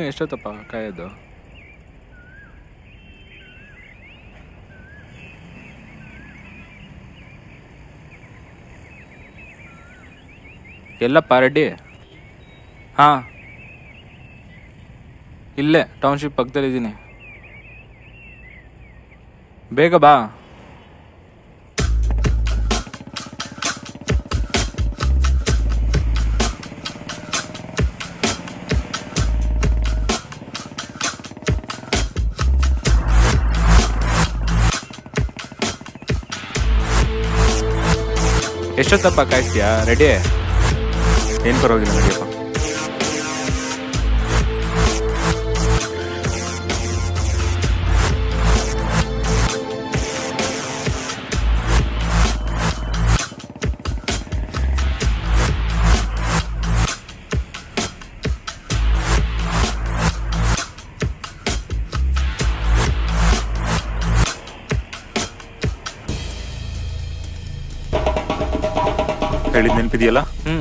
ಎಷ್ಟೊತ್ತಪ್ಪ ಕಾಯೋದು ಎಲ್ಲಪ್ಪ ರೆಡ್ಡಿ ಹಾಂ ಇಲ್ಲೇ ಟೌನ್ಶಿಪ್ ಪಕ್ಕದಲ್ಲಿದ್ದೀನಿ ಬೇಗ ಬಾ ಎಷ್ಟೊತ್ತಪ್ಪ ಕಾಯಿಸ್ತೀಯಾ ರೆಡಿ ಏನು ಪರವಾಗಿಲ್ಲ ನಡಿಯಪ್ಪ ಹೇಳಿದ್ ನೆನಪಿದೆಯಲ್ಲ ಹ್ಞೂ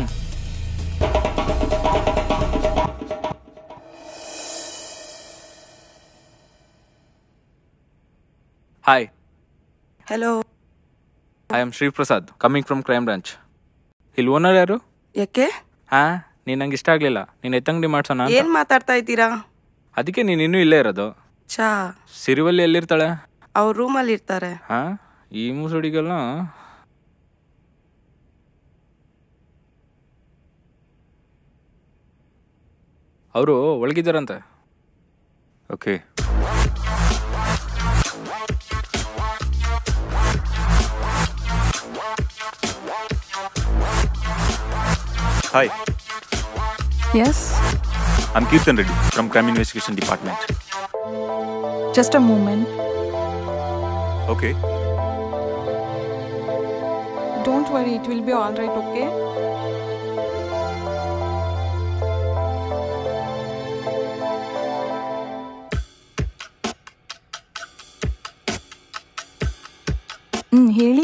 hi hello I am Shriprasad coming from crime branch ಇಲ್ಲಿ ಓನರ್ ಯಾರು ಯಾಕೆ ಹಾ ನೀನ್ ನಂಗೆ ಇಷ್ಟ ಆಗ್ಲಿಲ್ಲ ನೀನ್ ಎತ್ತಂಗಡಿ ಮಾಡ್ಸೋಣ ಅಂತ. ಏನ್ ಮಾತಾಡ್ತಾ ಇದ್ದೀರಾ ಅದಕ್ಕೆ ನೀನ್ ಇನ್ನೂ ಇಲ್ಲೇ ಇರೋದು ಚಾ ಸಿರಿವಲ್ಲಿ ಎಲ್ಲಿರ್ತಾಳೆ ಅವ್ರ ರೂಮಲ್ಲಿ ಇರ್ತಾರೆ ಹಾ ಈ ಮುಸುಡಿಗೆಲ್ಲ ಅವರು ಒಳಗಿದ್ದಾರಂತೆ okay hi Yes, I'm Keerthan Reddy from crime investigation department just a moment. Okay Don't worry, it will be all right, okay? ಹ್ಮ್ ಹೇಳಿ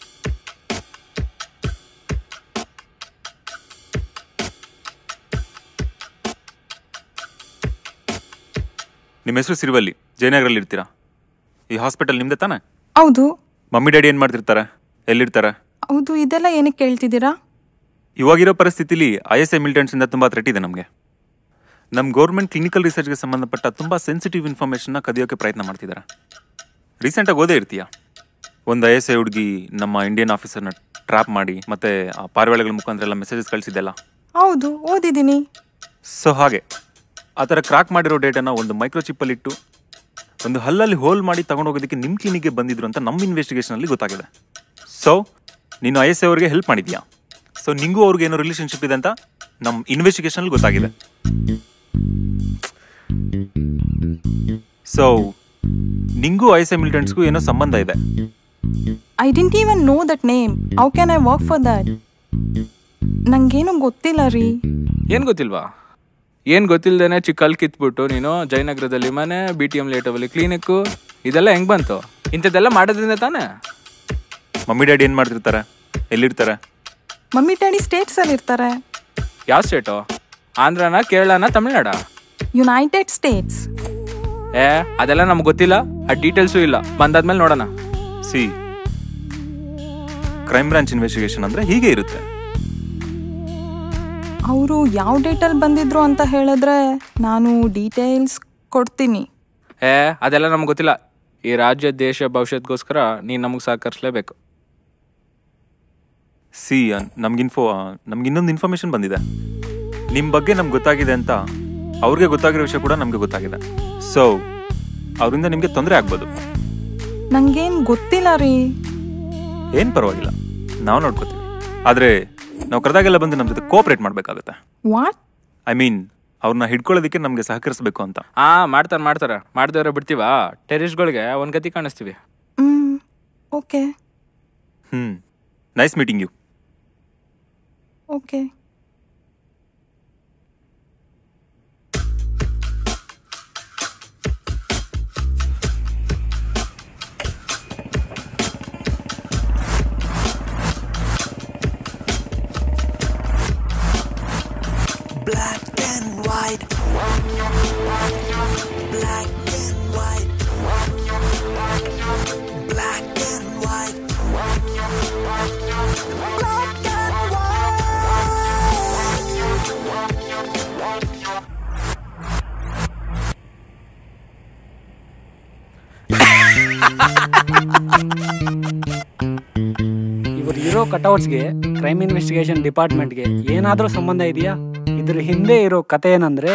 ನಿಮ್ಮ ಹೆಸರು ಸಿರಿವಲ್ಲಿ ಜಯನಗರಲ್ಲಿ ಇರ್ತೀರಾ ಈ ಹಾಸ್ಪಿಟಲ್ ನಿಮ್ದೆ ತಾನೆ ಹೌದು ಮಮ್ಮಿ ಡ್ಯಾಡಿ ಏನು ಮಾಡ್ತಿರ್ತಾರೆ ಎಲ್ಲಿರ್ತಾರೆ ಹೌದು ಇದೆಲ್ಲ ಏನಕ್ಕೆ ಕೇಳ್ತಿದ್ದೀರಾ ಇವಾಗಿರೋ ಪರಿಸ್ಥಿತಿಲಿ ಐ ಎಸ್ ಐ ಮಿಲಿಟೆಂಟ್ಸಿಂದ ತುಂಬ ಥ್ರೆಟ್ ಇದೆ ನಮಗೆ ನಮ್ಮ ಗೌರ್ಮೆಂಟ್ ಕ್ಲಿನಿಕಲ್ ರಿಸರ್ಚ್ಗೆ ಸಂಬಂಧಪಟ್ಟ ತುಂಬ ಸೆನ್ಸಿಟಿವ್ ಇನ್ಫಾರ್ಮೇಷನ್ನ ಕದಿಯೋಕ್ಕೆ ಪ್ರಯತ್ನ ಮಾಡ್ತಿದ್ದಾರೆ ರೀಸೆಂಟಾಗಿ ಓದೇ ಇರ್ತೀಯ ಒಂದು ಐ ಎಸ್ ಐ ಹುಡುಗಿ ನಮ್ಮ ಇಂಡಿಯನ್ ಆಫೀಸರ್ನ ಟ್ರ್ಯಾಪ್ ಮಾಡಿ ಮತ್ತೆ ಆ ಪಾರಿವಾಳಗಳ ಮುಖಾಂತರ ಎಲ್ಲ ಮೆಸೇಜಸ್ ಕಳಿಸಿದ್ದೆಲ್ಲ ಹೌದು ಓದಿದ್ದೀನಿ ಸೊ ಹಾಗೆ ಆ ಥರ ಕ್ರಾಕ್ ಮಾಡಿರೋ ಡೇಟನ್ನು ಒಂದು ಮೈಕ್ರೋಚಿಪ್ಪಲ್ಲಿ ಇಟ್ಟು ಒಂದು ಹಲ್ಲಲ್ಲಿ ಹೋಲ್ ಮಾಡಿ ತಗೊಂಡೋಗೋದಕ್ಕೆ ನಿಮ್ಮ ಕ್ಲಿನಿಕ್ಗೆ ಬಂದಿದ್ರು ಅಂತ ನಮ್ಮ ಇನ್ವೆಸ್ಟಿಗೇಷನಲ್ಲಿ ಗೊತ್ತಾಗಿದೆ ಸೊ ನೀನು ಐ ಎಸ್ ಐ ಅವ್ರಿಗೆ ಹೆಲ್ಪ್ ಮಾಡಿದ್ಯಾ ಸೊ ನಿಂಗೂ ಅವ್ರಿಗೆ ಏನೋ ರಿಲೇಷನ್ಶಿಪ್ ಇದೆ ಅಂತ ನಮ್ಮ ಇನ್ವೆಸ್ಟಿಗೇಷನಲ್ಲಿ ಗೊತ್ತಾಗಿದೆ ಸೊ ನಿಂಗೂ ಐ ಎಸ್ ಐ ಮಿಲಿಟೆಂಟ್ಸ್ಗೂ ಏನೋ ಸಂಬಂಧ ಇದೆ I didn't even know that name how can I work for that ನಂಗೇನು ಗೊತ್ತಿಲ್ಲ ರೀ ಏನ್ ಗೊತ್ತಿಲ್ವಾ ಏನ್ ಗೊತ್ತಿಲ್ದೇನೆ ಚಿಕ್ಕಲ್ ಕಿತ್ಬಿಟ್ಟು ನೀನು ಜಯನಗರದಲ್ಲಿ ಮನೆ ಬಿ ಟಿ ಎಂ ಲೇಟವಲ್ಲಿ ಕ್ಲಿನಿಕ್ಕು ಇದೆಲ್ಲ ಹೆಂಗ್ ಬಂತು ಇಂಥದ್ದೆಲ್ಲ ಮಾಡೋದ್ರಿಂದ ತಾನೇ ಮಮ್ಮಿ ಡ್ಯಾಡಿ ಏನು ಮಾಡ್ತಿರ್ತಾರೆ ಎಲ್ಲಿರ್ತಾರೆ ಮಮ್ಮಿ ಡ್ಯಾಡಿ ಸ್ಟೇಟ್ಸಲ್ಲಿ ಇರ್ತಾರೆ ಯಾವ ಸ್ಟೇಟು ಆಂಧ್ರನ ಕೇರಳನ ತಮಿಳ್ನಾಡ ಯುನೈಟೆಡ್ ಸ್ಟೇಟ್ಸ್ ಏ ಅದೆಲ್ಲ ನಮ್ಗೆ ಗೊತ್ತಿಲ್ಲ ಆ ಡೀಟೇಲ್ಸು ಇಲ್ಲ ಬಂದಾದ್ಮೇಲೆ ನೋಡೋಣ ಸಿ ಕ್ರೈಮ್ ಬ್ರಾಂಚ್ ಇನ್ವೆಸ್ಟಿಗೇಷನ್ ಅಂದರೆ ಹೀಗೆ ಇರುತ್ತೆ ಅವರು ಯಾವ ಡೇಟಲ್ಲಿ ಬಂದಿದ್ರು ಅಂತ ಹೇಳಿದ್ರೆ ನಾನು ಡೀಟೇಲ್ಸ್ ಕೊಡ್ತೀನಿ ಏ ಅದೆಲ್ಲ ನಮ್ಗೆ ಗೊತ್ತಿಲ್ಲ ಈ ರಾಜ್ಯ ದೇಶ ಭವಿಷ್ಯತ್ಗೋಸ್ಕರ ನೀನು ನಮಗೆ ಸಹಕರಿಸ್ಲೇಬೇಕು ಸಿ ನಮ್ಗೆ ಇನ್ಫೋ ನಮ್ಗೆ ಇನ್ನೊಂದು ಇನ್ಫಾರ್ಮೇಶನ್ ಬಂದಿದೆ ನಿಮ್ಮ ಬಗ್ಗೆ ನಮ್ಗೆ ಗೊತ್ತಾಗಿದೆ ಅಂತ ಅವ್ರಿಗೆ ಗೊತ್ತಾಗಿರೋ ವಿಷಯ ಕೂಡ ನಮಗೆ ಗೊತ್ತಾಗಿದೆ ಸೊ ಅವರಿಂದ ನಿಮಗೆ ತೊಂದರೆ ಆಗ್ಬೋದು ನಂಗೇನು ಗೊತ್ತಿಲ್ಲ ರೀ ಏನು ಪರವಾಗಿಲ್ಲ ನಾವು ನೋಡ್ಕೋತೀವಿ ಆದರೆ ನಾವು ಕರೆದಾಗೆಲ್ಲ ಬಂದು ನಮ್ಮ ಜೊತೆ ಕೋಆಪ್ರೇಟ್ ಮಾಡಬೇಕಾಗುತ್ತೆ ವಾಟ್ ಐ ಮೀನ್ ಅವ್ರನ್ನ ಹಿಡ್ಕೊಳ್ಳೋದಕ್ಕೆ ನಮಗೆ ಸಹಕರಿಸಬೇಕು ಅಂತ ಹಾ ಮಾಡ್ತಾರೆ ಮಾಡ್ತಾರೆ ಮಾಡ್ದವ್ರೆ ಬಿಡ್ತೀವಾ ಟೆರಿಸ್ಟ್ಗಳಿಗೆ ಒಂದು ಗತಿ ಕಾಣಿಸ್ತೀವಿ ಹ್ಮ್ ಓಕೆ ಹ್ಞೂ nice meeting you okay black and white ಇವರು ಇರೋ ಕಟೌಟ್ಸ್ಗೆ ಕ್ರೈಮ್ ಇನ್ವೆಸ್ಟಿಗೇಷನ್ ಡಿಪಾರ್ಟ್ಮೆಂಟ್ಗೆ ಏನಾದರೂ ಸಂಬಂಧ ಇದೆಯಾ ಇದ್ರ ಹಿಂದೆ ಇರೋ ಕತೆ ಏನಂದ್ರೆ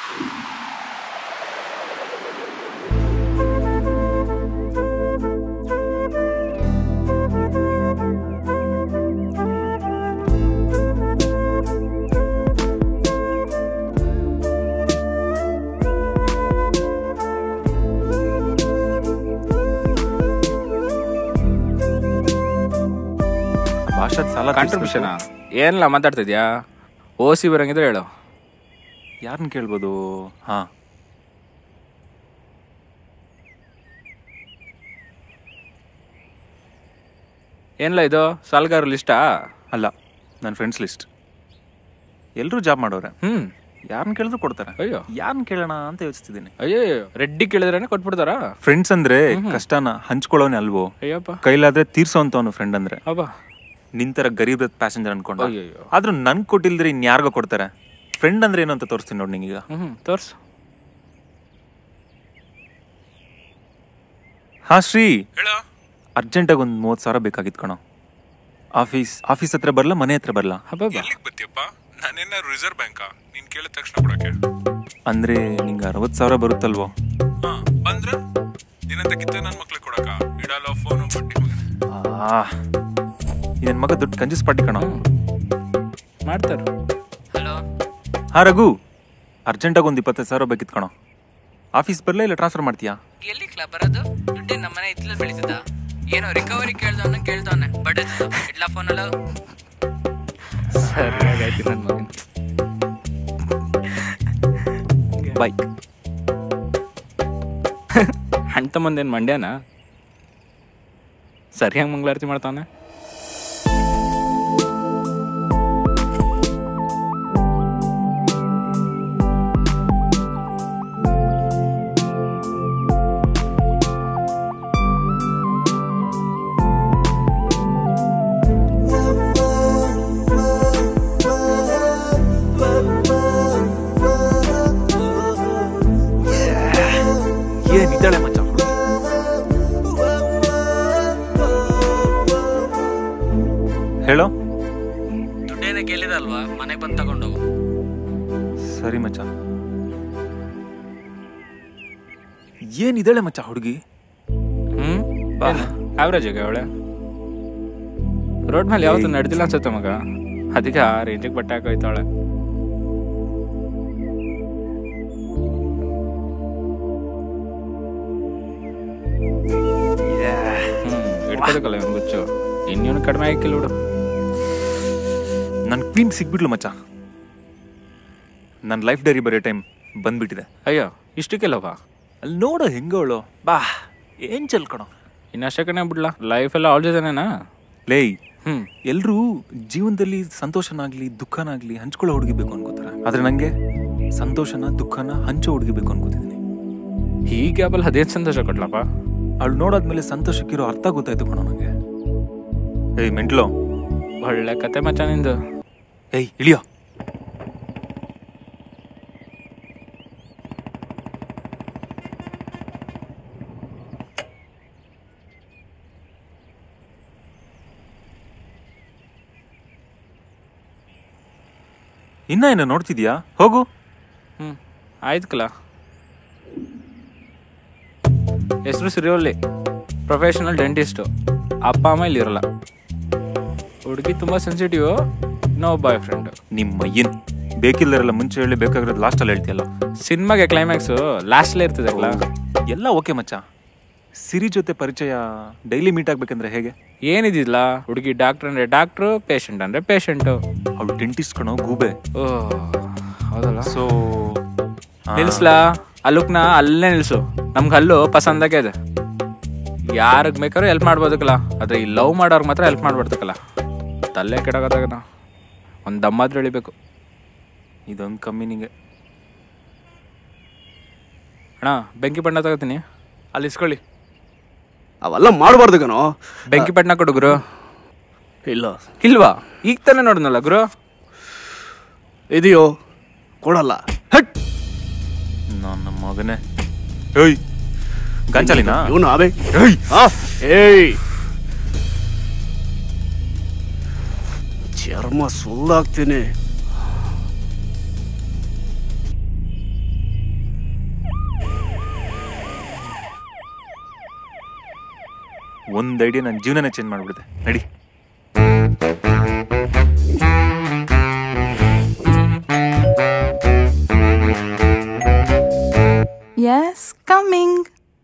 ಭಾಷಾದ್ ಸಾಲ ಕಾಂಟ್ರಿಬ್ಯೂಷನ್ ಏನಿಲ್ಲ ಮಾತಾಡ್ತಿದ್ಯಾ ಓಸಿ ಬರಂಗಿದ್ರೆ ಹೇಳು ಯಾರನ್ನ ಕೇಳ್ಬೋದು ಹಾ ಏನಿಲ್ಲ ಇದು ಸಾಲ್ಗಾರ ಲಿಸ್ಟಾ ಅಲ್ಲ ನನ್ನ ಫ್ರೆಂಡ್ಸ್ ಲಿಸ್ಟ್ ಎಲ್ಲರೂ ಜಾಬ್ ಮಾಡೋರೆ ಹ್ಮ್ ಯಾರನ್ನ ಕೇಳಿದ್ರು ಕೊಡ್ತಾರೆ ಅಯ್ಯೋ ಯಾರನ್ನ ಕೇಳೋಣ ಅಂತ ಯೋಚಿಸ್ತಿದ್ದೀನಿ ಅಯ್ಯೋ ರೆಡ್ಡಿ ಕೇಳಿದ್ರೇನೆ ಕೊಟ್ಬಿಡ್ತಾರಾ ಫ್ರೆಂಡ್ಸ್ ಅಂದ್ರೆ ಕಷ್ಟನ ಹಂಚ್ಕೊಳ್ಳೋನೆ ಅಲ್ವೋ ಅಯ್ಯಪ್ಪ ಕೈಲಾದ್ರೆ ತೀರ್ಸೋಂತವನು ಫ್ರೆಂಡ್ ಅಂದ್ರೆ ಅಬ್ಬ ನಿಂತರ ಗರೀಬ್ ಪ್ಯಾಸೆಂಜರ್ ಅನ್ಕೊಂಡ ಅಯ್ಯಯ್ಯೋ. ಆದ್ರೂ ನನ್ ಕೊಟ್ಟಿಲ್ದ್ರೆ ಇನ್ಯಾರಿಗೋ ಕೊಡ್ತಾರೆ ಫ್ರೆಂಡ್ ಅಂದ್ರೆ ಏನು ಅಂತ ತೋರಿಸ್ತೀನಿ ನೋಡಿ ನಿಂಗೀಗ ಹ್ಮ್ ತೋರ್ಸು ಹಾ ಶ್ರೀ ಅರ್ಜೆಂಟಾಗಿ ಒಂದು ಮೂವತ್ತು ಸಾವಿರ ಬೇಕಾಗಿತ್ತು ಕಣೋ ಆಫೀಸ್ ಆಫೀಸ್ ಹತ್ರ ಬರಲ್ಲ ಮನೆ ಹತ್ರ ಬರಲ್ಲ ಹಬ್ಬಬ್ಬ ಎಲ್ಲಿಗೆ ಬತ್ತೀಯಪ್ಪ ನಾನೇನಾರು ರಿಸರ್ವ್ ಬ್ಯಾಂಕಾ ನೀನ್ ಕೇಳಿದ ತಕ್ಷಣ ಕೊಡಕ್ಕೆ ಅಂದ್ರೆ ನಿಂಗೆ ಅರವತ್ತು ಸಾವಿರ ಬರುತ್ತಲ್ವೋ ಹಾ ಬಂದ್ರೆ ನಿನ್ನಂತ ಕಿತ್ತ ನನ್ನ ಮಕ್ಳಿಗೆ ಕೊಡಕ ಇಡಲ್ಲ ಫೋನು ಬಡ್ಡಿ ಮಗನೇ. ಆ ಇದನ್ ಮಗ ದುಡ್ಡು ಕಂಜೂಸ್ ಪಾಟಿ ಕಣೋ ಮಾಡ್ತಾರ ಹಾ ರಘು ಅರ್ಜೆಂಟಾಗಿ ಒಂದು ಇಪ್ಪತ್ತೈದು ಸಾವಿರ ಬೇಕಿತ್ತು ಕಣೋ ಆಫೀಸ್ ಬರಲ್ಲ ಇಲ್ಲ ಟ್ರಾನ್ಸ್ಫರ್ ಮಾಡ್ತೀಯಾ ಎಲ್ಲಿ ಕ್ಲಬ್ ಬರೋದು ದುಡ್ಡೇ ನಮ್ಮನೆ ಇತ್ತಲ ಬೆಳೀತದ ಏನೋ ರಿಕವರಿ ಕೇಳ್ದವನ ಕೇಳ್ದವನೆ ಬಟ್ ಇಡ್ಲ ಫೋನಲ್ಲ ಸರಿಯಾಗೈತಿ ನನ್ನ ಮಗನ ಬಾಯ್ ಹಣ್ಣ ತಮ್ಮಂದೇನು ಮಂಡ್ಯನ ಸರಿಯಾಗಿ ಮಂಗಳಾರತಿ ಮಾಡ್ತಾನೆ ಏನಿದ್ದಾಳೆ ಮಚ್ಚ ಹೇಳೋ ದುಡ್ಡೇನ ಕೇಳಿದಲ್ವಾ ಮನೆಗೆ ಬಂದು ತಗೊಂಡೋಗು ಸರಿ ಮಚ್ಚ ಏನಿದ್ದಾಳೆ ಮಚ್ಚ ಹುಡುಗಿ ಹ್ಮ್ ಆವ್ರೇಜ್ ಆಗ ಅವಳೆ ರೋಡ್ ಮೇಲೆ ಯಾವತ್ತು ನಡೆದಿಲ್ಲ ಅನ್ಸುತ್ತೆ ಮಗ ಅದಕ್ಕೆ ಆ ರೇಂಜಿಗೆ ಬಟ್ಟೆ ಹಾಕೋಯ್ತಾಳೆ ಹ್ಮ್ ಇಡ್ಕೋಬೇಕಲ್ಲ ಇವ್ನ್ ಗುಚ್ಚು ಇನ್ನೇನು ಕಡಿಮೆ ಆಗಿಲ್ಲ ಬಿಡು ನನ್ ಕ್ವೀನ್ ಸಿಗ್ಬಿಡ್ಲು ಮಚ್ಚ ನನ್ನ ಲೈಫ್ ಡೈರಿ ಬರೋ ಟೈಮ್ ಬಂದ್ಬಿಟ್ಟಿದೆ ಅಯ್ಯೋ ಇಷ್ಟಕ್ಕೆಲ್ಲವಾ ಅಲ್ಲಿ ನೋಡು ಹೆಂಗವಳು ಬಾ ಏನ್ ಚಲ್ಕಣೋ ಇನ್ನಷ್ಟಕ್ಕನೇ ಬಿಡ್ಲಾ ಲೈಫ್ ಎಲ್ಲ ಅವಳ ಜೊತೆನೇನಾ ಲೇಯ್ ಹ್ಮ್ ಎಲ್ರೂ ಜೀವನದಲ್ಲಿ ಸಂತೋಷನಾಗ್ಲಿ ದುಃಖನಾಗ್ಲಿ ಹಂಚ್ಕೊಳ್ಳೋ ಹುಡುಗಿ ಬೇಕು ಅನ್ಕೋತಾರೆ ಆದ್ರೆ ನಂಗೆ ಸಂತೋಷನ ದುಃಖನ ಹಂಚೋ ಹುಡುಗಿ ಬೇಕು ಅನ್ಕೋತಿದ್ದೀನಿ ಈ ಗ್ಯಾಪಲ್ಲಿ ಹದಿನೈದು ಸಂತೋಷ ಕೊಟ್ಲಪ್ಪ ಅವಳು ನೋಡಾದ್ಮೇಲೆ ಸಂತೋಷಕ್ಕಿರೋ ಅರ್ಥ ಗೊತ್ತಾಯ್ತು ಕಣೋ ನಂಗೆ ಏಯ್ ಮೆಂಟ್ಲೋ ಒಳ್ಳೆ ಕತೆ ಮಚ್ಚ ನಿಂದು ಏಯ್ ಇಳಿಯೋ ಇನ್ನ ಏನೋ ನೋಡ್ತಿದ್ಯಾ ಹೋಗು ಹ್ಮ್ ಆಯ್ತಲ್ಲ ಹೆಸರು ಸಿರಿವಲ್ಲಿ ಪ್ರೊಫೆಷನಲ್ ಡೆಂಟಿಸ್ಟು ಅಪ್ಪ ಅಮ್ಮ ಇಲ್ಲಿ ಇರಲ್ಲ ಹುಡುಗಿ ತುಂಬ ಸೆನ್ಸಿಟಿವ್ ನೋ ಬಾಯ್ ಫ್ರೆಂಡ್ ನಿಮ್ಮ ಏನ್ ಬೇಕಿಲ್ಲರೆಲ್ಲ ಮುಂಚೆ ಹೇಳಿ ಬೇಕಾಗಿರೋದು ಲಾಸ್ಟಲ್ಲಿ ಹೇಳ್ತೀಯಲ್ಲ ಸಿನಿಮಾಗೆ ಕ್ಲೈಮ್ಯಾಕ್ಸು ಲಾಸ್ಟ್ಲೇ ಇರ್ತದಲ್ಲ ಎಲ್ಲ ಓಕೆ ಮಚ್ಚ ಸಿರಿ ಜೊತೆ ಪರಿಚಯ ಡೈಲಿ ಮೀಟ್ ಆಗ್ಬೇಕಂದ್ರೆ ಹೇಗೆ ಏನಿದಿಲ್ಲ ಹುಡುಗಿ ಡಾಕ್ಟರ್ ಅಂದ್ರೆ ಡಾಕ್ಟ್ರು ಪೇಷಂಟ್ ಅಂದ್ರೆ ಪೇಷಂಟು ಅವಳು ಡೆಂಟಿಸ್ಟ್ ಕಣೋ ಗೂಬೆ ಓ ಹೌದಲ್ಲ ಸೊ ನಿಲ್ಸ್ಲಾ ಅಲ್ಲುಕ್ನ ಅಲ್ಲೇ ನಿಲ್ಸು ನಮ್ಗೆ ಅಲ್ಲು ಪಸಂದಾಗೆ ಇದೆ ಯಾರಿಗೆ ಬೇಕಾದ್ರೂ ಹೆಲ್ಪ್ ಮಾಡ್ಬೋದಕ್ಕಲ್ಲ ಆದ್ರೆ ಈ ಲವ್ ಮಾಡೋರ್ಗೆ ಮಾತ್ರ ಹೆಲ್ಪ್ ಮಾಡ್ಬಾರ್ದಕ್ಕಲ್ಲ ತಲೆ ಕೆಡಗದಾಗ ಒಂದು ದಮ್ಮಾದ್ರೂ ಎಳಿಬೇಕು ಇದೊಂದು ಕಮ್ಮಿ ನಿಂಗೆ ಅಣ್ಣ ಬೆಂಕಿ ಪಣ್ಣ ತಗೋತೀನಿ ಅಲ್ಲಿ ಇಸ್ಕೊಳ್ಳಿ ಅವೆಲ್ಲ ಮಾಡಬಾರ್ದು ಕಣೋ ಬೆಂಕಿ ಪಟ್ನ ಕೊಡು ಗುರು ಇಲ್ಲ ಇಲ್ವಾ ಈಗ ತಾನೇ ನೋಡಿದ್ನಲ್ಲ ಗುರು ಇದೆಯೋ ಕೊಡಲ್ಲ ಹಟ್ ನನ್ನ ಮಗನೇ ಏಯ್ ಗಂಚಾಲಿನಾ ಇವನು ಅದೇ ಏಯ್ ಆ, ಏಯ್ ಚರ್ಮ ಸುಲ್ಲಾಗ್ತೀನಿ ಒಂದ್ ಐಡಿಯಾ ನನ್ನ ಜೀವನನೇ ಚೇಂಜ್ ಮಾಡ್ಬಿಡುತ್ತೆ ನಡಿ yes coming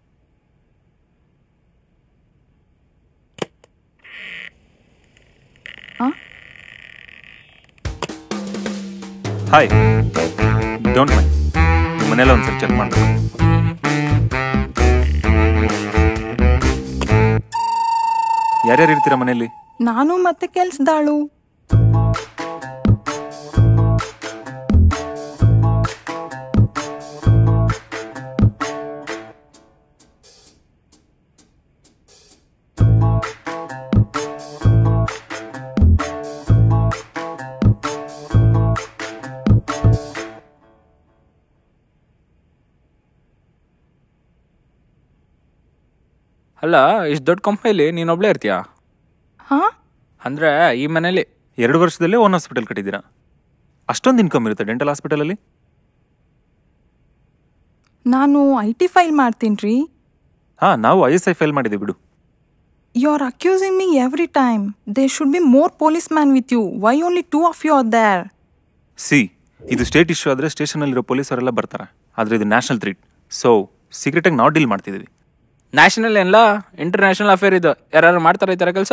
hi don't my ಮನೆಯಲ್ಲ ಒಂದ್ಸರಿ ಚೆಕ್ ಮಾಡ್ಬೇಕು ಯಾರ್ಯಾರು ಇರ್ತೀರಾ ಮನೆಯಲ್ಲಿ ನಾನು ಮತ್ತೆ ಕೆಲ್ಸದಾಳು ಅಲ್ಲ ಇಷ್ಟು ದೊಡ್ಡ ಕಂಪ್ನಿಲಿ ನೀನೊಬ್ಳೇ ಇರ್ತೀಯಾ ಹಾ ಅಂದ್ರೆ ಈ ಮನೇಲಿ ಎರಡು ವರ್ಷದಲ್ಲೇ ಓನ್ ಹಾಸ್ಪಿಟಲ್ ಕಟ್ಟಿದ್ದೀರಾ ಅಷ್ಟೊಂದು ಇನ್ಕಮ್ ಇರುತ್ತೆ ಡೆಂಟಲ್ ಹಾಸ್ಪಿಟಲಲ್ಲಿ ನಾನು ಐ ಟಿ ಫೈಲ್ ಮಾಡ್ತೀನಿ ರೀ ಹಾ ನಾವು ಐ ಎಸ್ ಐ ಫೈಲ್ ಮಾಡಿದ್ದೀವಿ ಬಿಡು you are accusing me every time they should be more policeman with you why only two of you are there see ಇದು ಸ್ಟೇಟ್ ಇಶ್ಯೂ ಆದರೆ ಸ್ಟೇಷನಲ್ಲಿರೋ ಪೊಲೀಸರೆಲ್ಲ ಬರ್ತಾರೆ ಆದರೆ ಇದು ನ್ಯಾಷನಲ್ ಥ್ರೀಟ್ ಸೊ ಸೀಕ್ರೆಟಾಗಿ ನಾವು ಡೀಲ್ ಮಾಡ್ತಿದ್ದೀವಿ ನ್ಯಾಷನಲ್ ಏನಿಲ್ಲ ಇಂಟರ್ನ್ಯಾಷನಲ್ ಅಫೇರ್ ಇದು ಯಾರು ಮಾಡ್ತಾರೆ ಈ ಥರ ಕೆಲಸ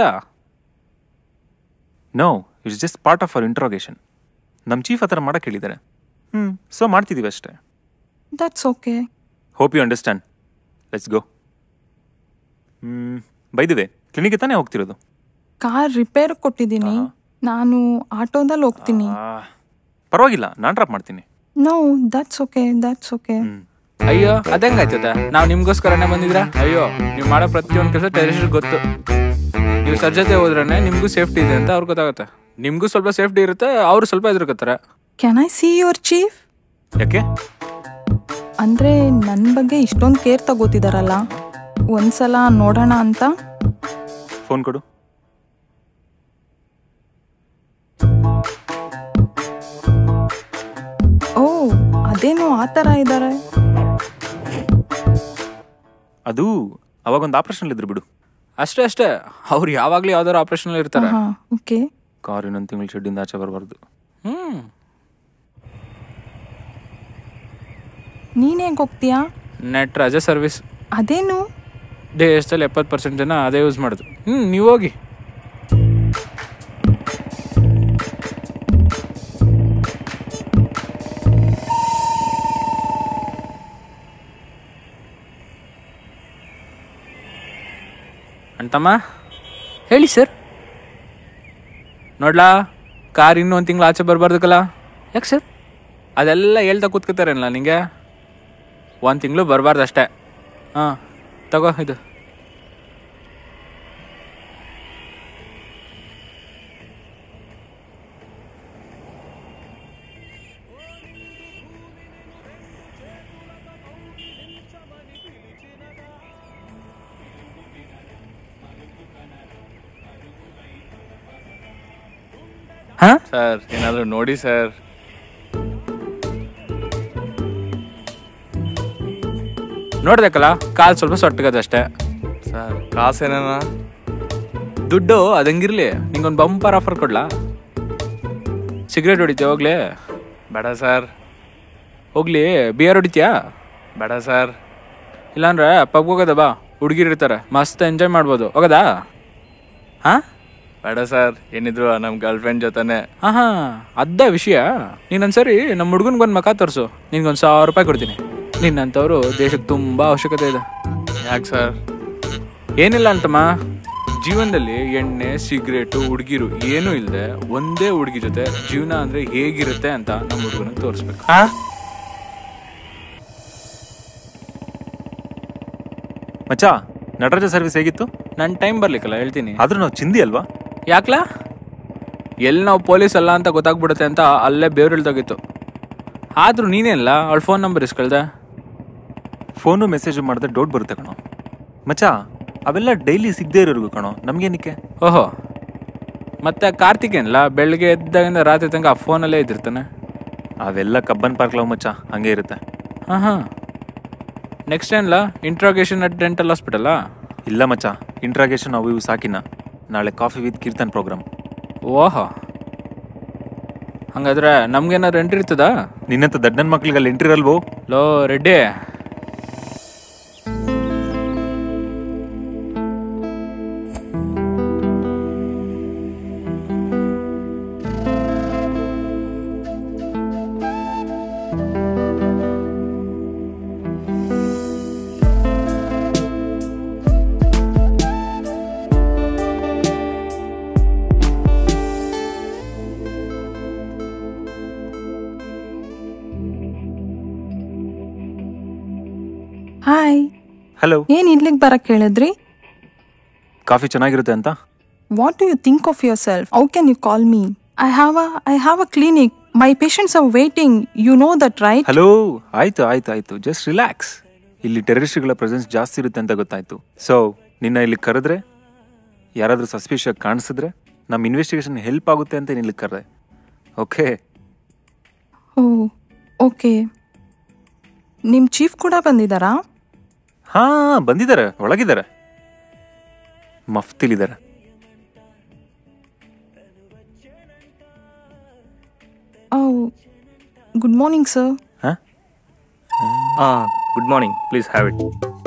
no it's just part of our interrogation ನಮ್ಮ ಚೀಫ್ ಆ ಥರ ಮಾಡಕ್ಕೆ ಹೇಳಿದ್ದಾರೆ ಹ್ಞೂ ಸೊ ಮಾಡ್ತಿದ್ದೀವಿ ಅಷ್ಟೇ that's okay hope you understand let's go ಹ್ಞೂ ಬೈದಿವೆ ಕ್ಲಿನಿಕ್ಗೆ ತಾನೇ ಹೋಗ್ತಿರೋದು ಕಾರ್ ರಿಪೇರ್ ಕೊಟ್ಟಿದ್ದೀನಿ ನಾನು ಆಟೋದಲ್ಲಿ ಹೋಗ್ತೀನಿ ಆ, ಪರವಾಗಿಲ್ಲ ನಾನು ಡ್ರಾಪ್ ಮಾಡ್ತೀನಿ no that's okay that's okay ಹ್ಞೂ ಅಯ್ಯೋ ಅದಂಗಾಯ್ತದ ನಾವು ನಿಮ್ಗೋಸ್ಕರನೇ ಬಂದಿದ್ರ ಅಯ್ಯೋ ನೀವು ಮಾಡೋ ಪ್ರತಿಯೊಂದು ಕೆಲಸ ಟೆರಿಸ್ಟ್ ಗೊತ್ತು ನೀವು ಸರ್ ಜೊತೆ ಹೋದ್ರನೆ ನಿಮ್ಗೂ ಸೇಫ್ಟಿ ಇದೆ ಅಂತ ಅವ್ರಿಗೆ ಗೊತ್ತಾಗುತ್ತೆ ನಿಮ್ಗೂ ಸ್ವಲ್ಪ ಸೇಫ್ಟಿ ಇರುತ್ತೆ ಅವರು ಸ್ವಲ್ಪ ಎದುರ್ಕೋತಾರೆ can I see your chief ಯಾಕೆ ಅಂದರೆ ನನ್ನ ಬಗ್ಗೆ ಇಷ್ಟೊಂದು ಕೇರ್ ತಗೋತಿದಾರಲ್ಲ ಒಂದ್ಸಲ ನೋಡೋಣ ಅಂತ ಫೋನ್ ಕೊಡು ಓ ಅದೇನು ಆ ಥರ ಇದ್ದಾರೆ ಅದು ಅವಾಗೊಂದು ಆಪ್ರೇಷನ್ ಇದ್ರು ಬಿಡು ಅಷ್ಟೇ ಅಷ್ಟೇ ಅವ್ರು ಯಾವಾಗ್ಲೂ ಯಾವ್ದಾರು ಆಪರೇಷನ್ ಇರ್ತಾರೆ ಹಾಂ ಓಕೆ ಕಾರ್ ಇನ್ನೊಂದು ತಿಂಗಳು ಶೆಡ್ಡಿಂದ ಆಚೆ ಬರಬಾರ್ದು ಹ್ಮ್ ನೀನು ಹೇಗೆ ಹೋಗ್ತೀಯಾ ನೆಟ್ ರಜೆ ಸರ್ವಿಸ್ ಅದೇನು ದೇಶದಲ್ಲಿ ಎಪ್ಪತ್ತು ಪರ್ಸೆಂಟ್ ಜನ ಅದೇ ಯೂಸ್ ಮಾಡೋದು ಹ್ಮ್ ನೀವು ಹೋಗಿ ಅಂತಮ್ಮ ಹೇಳಿ ಸರ್ ನೋಡ್ಲಾ ಕಾರ್ ಇನ್ನೂ ಒಂದು ತಿಂಗಳು ಆಚೆ ಬರಬಾರ್ದಕ್ಕಲ್ಲ ಯಾಕೆ ಸರ್ ಅದೆಲ್ಲ ಹೇಳ್ತಾ ಕೂತ್ಕೋತಾರೇನಲ್ಲ ನಿಂಗೆ ಒಂದು ತಿಂಗಳು ಬರಬಾರ್ದು ಅಷ್ಟೇ ಹಾಂ ತಗೋ ಇದು ಹಾಂ ಸರ್ ಏನಾದರೂ ನೋಡಿ ಸರ್ ನೋಡ್ದಕ್ಕಲ್ಲ ಕಾಲು ಸ್ವಲ್ಪ ಸೊಟ್ಟಗದಷ್ಟೇ ಸರ್ ಕಾಸೇನ ದುಡ್ಡು ಅದಂಗಿರ್ಲಿ ನಿಂಗೊಂದು ಬಂಪರ್ ಆಫರ್ ಕೊಡ್ಲಾ ಸಿಗರೇಟ್ ಹೊಡಿತೀಯ ಹೋಗ್ಲಿ ಬೇಡ ಸರ್ ಹೋಗ್ಲಿ ಬಿಯರ್ ಹೊಡಿತೀಯಾ ಬೇಡ ಸರ್ ಇಲ್ಲಾಂದ್ರೆ ಪಬ್ ಹೋಗೋದ ಬಾ ಹುಡುಗಿರು ಇರ್ತಾರೆ ಮಸ್ತ್ ಎಂಜಾಯ್ ಮಾಡ್ಬೋದು ಹೋಗೋದಾ ಹಾಂ ಬೇಡ ಸರ್ ಏನಿದ್ರು ನಮ್ಮ ಗರ್ಲ್ ಫ್ರೆಂಡ್ ಜೊತೆನೆ ಹಾಂ ಹಾಂ ಅದ್ದ ವಿಷಯ ನೀನೊಂದ್ಸರಿ ನಮ್ಮ ಹುಡುಗನ್ಗೆ ಒಂದು ಮಕ ತೋರಿಸು ನಿನ್ಗೊಂದು ಸಾವಿರ ರೂಪಾಯಿ ಕೊಡ್ತೀನಿ ನಿನ್ನಂಥವ್ರು ದೇಶಕ್ಕೆ ತುಂಬ ಅವಶ್ಯಕತೆ ಇದೆ ಯಾಕೆ ಸರ್ ಏನಿಲ್ಲ ಅಂತಮ್ಮ ಜೀವನದಲ್ಲಿ ಎಣ್ಣೆ ಸಿಗರೇಟು ಹುಡುಗಿರು ಏನೂ ಇಲ್ಲದೆ ಒಂದೇ ಹುಡುಗಿ ಜೊತೆ ಜೀವನ ಅಂದರೆ ಹೇಗಿರುತ್ತೆ ಅಂತ ನಮ್ಮ ಹುಡುಗನಿಗೆ ತೋರಿಸ್ಬೇಕು ಮಚ್ಚ ನಟರಾಜ ಸರ್ವಿಸ್ ಹೇಗಿತ್ತು ನನ್ನ ಟೈಮ್ ಬರ್ಲಿಕ್ಕಲ್ಲ ಹೇಳ್ತೀನಿ ಆದ್ರೂ ನಾವು ಚಿಂದಿ ಅಲ್ವಾ ಯಾಕ್ಲಾ ಎಲ್ಲಿ ನಾವು ಪೊಲೀಸ್ ಅಲ್ಲ ಅಂತ ಗೊತ್ತಾಗ್ಬಿಡುತ್ತೆ ಅಂತ ಅಲ್ಲೇ ಬೇವ್ರು ಇಳ್ದೋಗಿತ್ತು ಆದ್ರೂ ನೀನೇನಲ್ಲ ಅವಳ ಫೋನ್ ನಂಬರ್ ಇಸ್ಕೊಳ್ದೆ ಫೋನು ಮೆಸೇಜು ಮಾಡಿದ್ರೆ ಡೌಟ್ ಬರುತ್ತೆ ಕಣೋ ಮಚ್ಚ ಅವೆಲ್ಲ ಡೈಲಿ ಸಿಗದೇ ಇರೋರ್ಗು ಕಣೋ ನಮ್ಗೇನಕ್ಕೆ ಓಹೋ ಮತ್ತೆ ಕಾರ್ತಿಕ್ ಏನಲ್ಲ ಬೆಳಗ್ಗೆ ಎದ್ದಾಗಿಂದ ರಾತ್ರಿ ತನಕ ಆ ಫೋನಲ್ಲೇ ಇದ್ದಿರ್ತಾನೆ ಅವೆಲ್ಲ ಕಬ್ಬನ್ ಪಾರ್ಕ್ ಲವ್ ಮಚ್ಚ ಹಂಗೆ ಇರುತ್ತೆ ಹಾಂ ಹಾಂ ನೆಕ್ಸ್ಟ್ ಏನಿಲ್ಲ ಇಂಟ್ರಾಗೇಷನ್ ಅಟ್ ಡೆಂಟಲ್ ಹಾಸ್ಪಿಟಲಾ ಇಲ್ಲ ಮಚ್ಚ ಇಂಟ್ರಾಗೇಷನ್ ಅವು ಇವು ಸಾಕಿನ ನಾಳೆ ಕಾಫಿ ವಿತ್ ಕೀರ್ತನ್ ಪ್ರೋಗ್ರಾಮ್ ಓಹೋ ಹಂಗಾದ್ರೆ ನಮ್ಗೇನಾದ್ರು ಎಂಟ್ರಿ ಇರ್ತದಾ ನಿನ್ನಂತ ದಡ್ಡನ್ ಮಕ್ಳಿಗೆ ಅಲ್ಲಿ ಎಂಟ್ರಿ ಇರಲ್ವೋ ಲೋ ರೆಡ್ಡಿ ಹಾಯ್ ಹಲೋ ಏನ್ ಇಲ್ಲಿಗೆ ಬರಕ್ ಹೇಳಿದ್ರಿ ಕಾಫಿ ಚೆನ್ನಾಗಿರುತ್ತೆ ಅಂತ what do you think of yourself how can you call me I have a I have a clinic my patients are waiting you know that right hello ಆಯ್ತು ಆಯ್ತು ಆಯ್ತು just relax ಇಲ್ಲಿ ಟೆರರಿಸ್ಟ್ಗಳ presence ಜಾಸ್ತಿ ಇರುತ್ತೆ ಅಂತ ಗೊತ್ತಾಯ್ತು so ನಿನ್ನ ಇಲ್ಲಿ ಕರೆದ್ರೆ ಯಾರಾದರೂ ಸಸ್ಪಿಷಿಯಾಗಿ ಕಾಣಿಸಿದ್ರೆ ನಮ್ಮ ಇನ್ವೆಸ್ಟಿಗೇಷನ್ ಹೆಲ್ಪ್ ಆಗುತ್ತೆ ಅಂತ ಇಲ್ಲಿ ಕರೆದೆ ಓಕೆ ಓ ಓಕೆ ನಿಮ್ಮ ಚೀಫ್ ಕೂಡ ಬಂದಿದ್ದಾರಾ ಹಾ ಬಂದಿದ್ದಾರೆ ಒಳಗಿದ್ದಾರೆ ಮಫ್ತಿಲಿದ್ದಾರೆ ಓ ಗುಡ್ ಮಾರ್ನಿಂಗ್ ಸರ್ ಹಾ ಹಾಂ good morning please have it